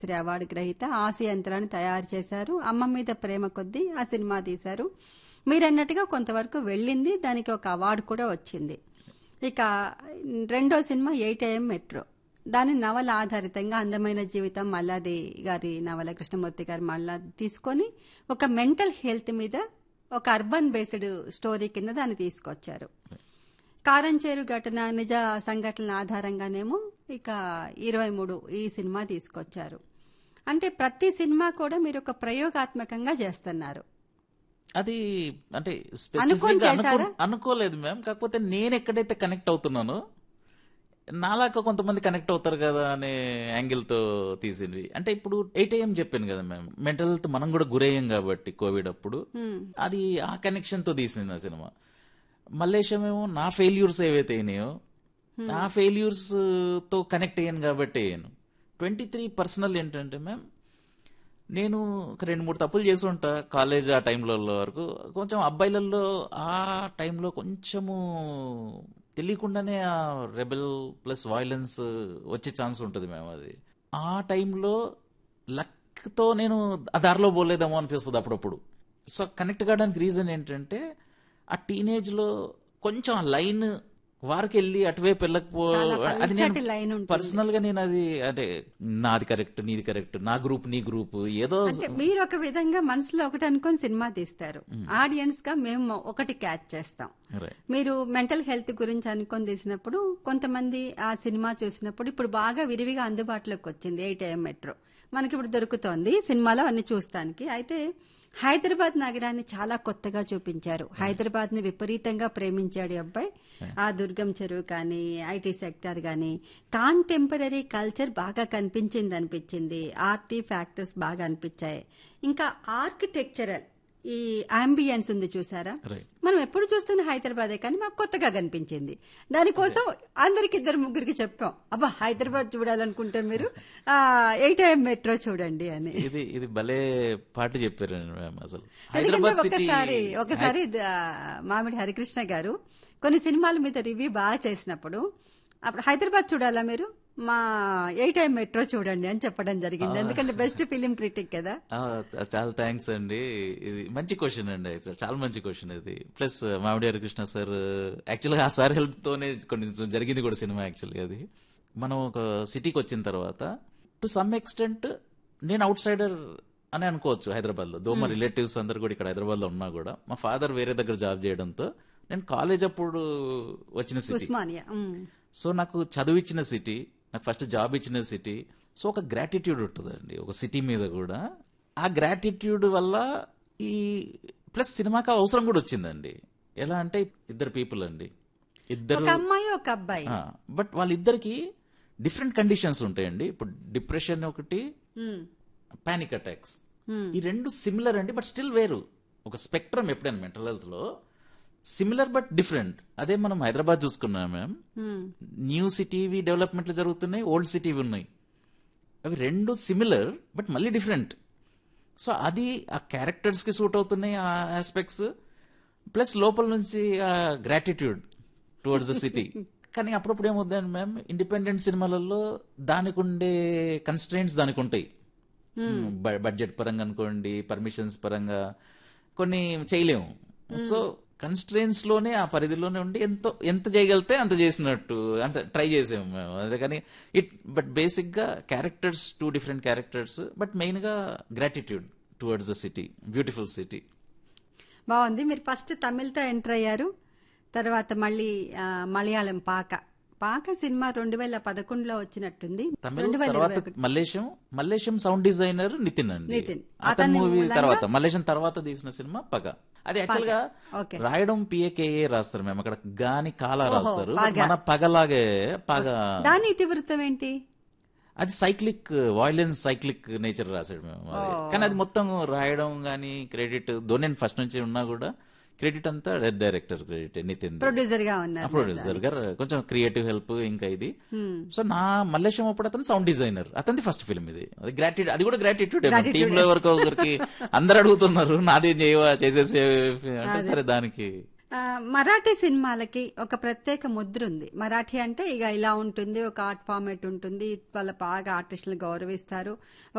Shri award గ్రహీత ఆసి యంత్రాన్ని తయారు చేశారు అమ్మ మీద ప్రేమ కొద్దీ ఆ సినిమా తీశారు మీరన్నట్టుగా కొంతవరకు వెళ్ళింది దానికి ఒక అవార్డు కూడా వచ్చింది ఇక రెండో సినిమా ఎయిట్ ఏఎం మెట్రో దాని నవల ఆధారితంగా అందమైన జీవితం మల్లాది గారి నవల కృష్ణమూర్తి గారి మళ్ళా తీసుకొని ఒక మెంటల్ హెల్త్ మీద ఒక అర్బన్ బేస్డ్ స్టోరీ కింద దాన్ని తీసుకొచ్చారు కారంచేరు ఘటన నిజ సంఘటనల ఆధారంగానేమో ఇక ఇరవై మూడు ఈ సినిమా తీసుకొచ్చారు అంటే ప్రతి సినిమా కూడా మీరు ఒక ప్రయోగాత్మకంగా చేస్తున్నారు అది అంటే అనుకోని స్పెసిఫిక్ చేశారా? అనుకోలేదు మ్యామ్ కాకపోతే నేను ఎక్కడైతే కనెక్ట్ అవుతున్నానో నాలాగా కొంతమంది కనెక్ట్ అవుతారు కదా అనే యాంగిల్ తో తీసింది అంటే ఇప్పుడు ఎయిట్ ఏఎం చెప్పాను కదా మ్యామ్ మెంటల్ హెల్త్ మనం కూడా గురయ్యాం కాబట్టి కోవిడ్ అప్పుడు అది ఆ కనెక్షన్ తో తీసింది ఆ సినిమా మల్లేశం ఏమో నా ఫెయిల్యూర్స్ ఏవైతే అయినాయో ఆ ఫెయిల్యూర్స్ తో కనెక్ట్ అయ్యాను కాబట్టి అయ్యాను ట్వంటీ త్రీ పర్సనల్ ఏంటంటే మ్యామ్ నేను ఒక రెండు మూడు తప్పులు చేసి ఉంటా కాలేజ్ ఆ టైంలలో వరకు కొంచెం అబ్బాయిలలో ఆ టైంలో కొంచెము తెలియకుండానే ఆ రెబెల్ ప్లస్ వైలెన్స్ వచ్చే ఛాన్స్ ఉంటుంది మేము అది ఆ టైంలో లక్తో నేను ఆ దారిలో పోలేదేమో అనిపిస్తుంది అప్పుడప్పుడు సో కనెక్ట్ కావడానికి రీజన్ ఏంటంటే ఆ టీనేజ్లో కొంచెం ఆ లైన్ వారికి వెళ్ళి అటువైపు వెళ్ళకపో చాలా అది పల్చటి నేను లైన్ ఉంటుంది. పర్సనల్ గా నేను అది అదే నాది కరెక్ట్ నీది కరెక్ట్ నా గ్రూప్ నీ గ్రూప్ ఏదో అంటే మీరు ఒక విధంగా మనసులో ఒకటి అనుకొని సినిమా తీస్తారు ఆడియన్స్ గా మేము ఒకటి క్యాచ్ చేస్తాం Right. మీరు మెంటల్ హెల్త్ గురించి అనుకొని తీసినప్పుడు కొంతమంది ఆ సినిమా చూసినప్పుడు ఇప్పుడు బాగా విరివిగా అందుబాటులోకి వచ్చింది ఎయిట్ ఏఎం మెట్రో మనకి ఇప్పుడు దొరుకుతోంది సినిమాలో అన్ని చూస్తానికి అయితే హైదరాబాద్ నగరాన్ని చాలా కొత్తగా చూపించారు హైదరాబాద్ ని విపరీతంగా ప్రేమించాడు ఈ అబ్బాయి ఆ దుర్గం చెరువు కానీ ఐటీ సెక్టర్ కానీ కాంటెంపరీ కల్చర్ బాగా కనిపించింది అనిపించింది ఆర్టీ ఫ్యాక్టర్స్ బాగా అనిపించాయి ఇంకా ఆర్కిటెక్చరల్ ఈ అంబియన్స్ ఉంది చూసారా Right. మనం ఎప్పుడు చూస్తున్న హైదరాబాదే కానీ మాకు కొత్తగా కనిపించింది దానికోసం అందరికి ఇద్దరు ముగ్గురికి చెప్పాం అబ్బా హైదరాబాద్ చూడాలనుకుంటే మీరు ఎయిట్ ఐఎం మెట్రో చూడండి అని ఇది ఇది భలే పాట చెప్పారు మ్యామ్ అసలు ఎందుకంటే హైదరాబాద్ సిటీ ఒకసారి ఒకసారి ద- మామిడి హరికృష్ణ గారు కొన్ని సినిమాల మీద రివ్యూ బాగా చేసినప్పుడు అప్పుడు హైదరాబాద్ చూడాలా మీరు మా ఎయిట్ ఐఎం మెట్రో చూడండి అని చెప్పడం జరిగింది ఎందుకంటే బెస్ట్ ఫిలిం క్రిటిక్ కదా ఆ, చాలా థ్యాంక్స్ అండి ఇది మంచి క్వశ్చన్ అండి అసలు చాలా మంచి క్వశ్చన్ ఇది ప్లస్ మామిడి హరికృష్ణ సార్ యాక్చువల్గా ఆ సార్ హెల్ప్ తోనే కొన్ని జరిగింది కూడా సినిమా యాక్చువల్గా అది మనం ఒక సిటీకి వచ్చిన తర్వాత టు సమ్ ఎక్స్టెంట్ నేను అవుట్ సైడర్ అని అనుకోవచ్చు హైదరాబాద్ లో దో మా రిలేటివ్స్ అందరు కూడా ఇక్కడ హైదరాబాద్ లో ఉన్నా కూడా మా ఫాదర్ వేరే దగ్గర జాబ్ చేయడంతో నేను కాలేజ్ అప్పుడు వచ్చిన సిటీ ఉస్మానియా ఉమ్. సో నాకు చదువు ఇచ్చిన సిటీ నాకు ఫస్ట్ జాబ్ ఇచ్చిన సిటీ సో ఒక గ్రాటిట్యూడ్ ఉంటుందండి ఒక సిటీ మీద కూడా ఆ గ్రాటిట్యూడ్ వల్ల ఈ ప్లస్ సినిమాకి అవసరం కూడా వచ్చిందండి ఎలా అంటే ఇద్దరు పీపుల్ అండి ఇద్దరు ఒక అమ్మాయి ఒక అబ్బాయి బట్ వాళ్ళిద్దరికి డిఫరెంట్ కండిషన్స్ ఉంటాయండి ఇప్పుడు డిప్రెషన్ ఒకటి ఉమ్. పానిక్ అటాక్స్ ఈ రెండు సిమిలర్ అండి బట్ స్టిల్ వేరు ఒక స్పెక్ట్రమ్ ఎప్పుడైనా మెంటల్ హెల్త్ లో సిమిలర్ బట్ డిఫరెంట్ అదే మనం హైదరాబాద్ చూసుకున్నాం మ్యామ్ ఉమ్. న్యూ సిటీవి డెవలప్మెంట్లు జరుగుతున్నాయి ఓల్డ్ సిటీవి ఉన్నాయి అవి రెండు సిమిలర్ బట్ మళ్ళీ డిఫరెంట్ సో అది ఆ క్యారెక్టర్స్ కి సూట్ అవుతున్నాయి ఆ ఆస్పెక్ట్స్ ప్లస్ లోపల నుంచి ఆ గ్రాటిట్యూడ్ టువర్డ్స్ ద సిటీ కానీ అప్పుడప్పుడు ఏమవుతుందండి మ్యామ్ ఇండిపెండెంట్ సినిమాలలో దానికి ఉండే కన్స్ట్రెయింట్స్ దానికి ఉంటాయి బ- బడ్జెట్ పరంగా అనుకోండి పర్మిషన్స్ పరంగా కొన్ని చేయలేము సో కన్స్ట్రెయిన్స్ లోనే ఆ పరిధిలోనే ఉండి ఎంతో ఎంత చేయగలితే అంత చేసినట్టు అంత ట్రై చేసాము మేము అదే కానీ ఇట్ బట్ బేసిక్ గా characters two different characters but main గా gratitude towards the city beautiful city బాగుంది మీరు ఫస్ట్ తమిళ్తో ఎంటర్ అయ్యారు తర్వాత మళ్ళీ ఆ, మలయాళం పాక పాక సినిమా రెండు వేల పదకొండులో వచ్చినట్టుంది తమిళ రెండు వేల తర్వాత ఇరవై ఒకటి. మల్లేశం మల్లేశం సౌండ్ డిజైనర్ నితిన్ అండి నితిన్. అతని అతని మూవీ మూలంగా- తర్వాత మల్లేశం తర్వాత తీసిన సినిమా పగ అది యాక్చువల్ గా ఓకే. రాయడం పిఏకేఏ రాస్తారు మేము అక్కడ గాని కాలా ఓహో, రాస్తారు పగ. మన పగలాగే పగ దాని ఇతివృత్తం ఏంటి అది సైక్లిక్ వాయిలెన్స్ సైక్లిక్ నేచర్ రాశాడు మేము అది. కానీ అది మొత్తం రాయడం గానీ క్రెడిట్ ధోని ఫస్ట్ నుంచి ఉన్నా కూడా క్రెడిట్ అంతా డైరెక్టర్ క్రెడిట్ నితిన్ ప్రొడ్యూసర్ గా ఉన్నారు ప్రొడ్యూసర్ గారు కొంచెం క్రియేటివ్ హెల్ప్ ఇంకా ఇది సో నా మల్లేశం అప్పుడు అతను సౌండ్ డిజైనర్ అతనిది ఫస్ట్ ఫిల్మ్ ఇది అది గ్రాటిట్యూడ్ అది కూడా గ్రాటిట్యూడ్ టీమ్ లో ఎవరికి ఒకరికి అందరు అడుగుతున్నారు నాదేం చేయవా చేసేసి అంటే సరే దానికి ఆ, మరాఠీ సినిమాలకి ఒక ప్రత్యేక ముద్ర ఉంది మరాఠీ అంటే ఇక ఇలా ఉంటుంది ఒక ఆర్ట్ ఫార్మేట్ ఉంటుంది వాళ్ళ బాగా ఆర్టిస్టులు గౌరవిస్తారు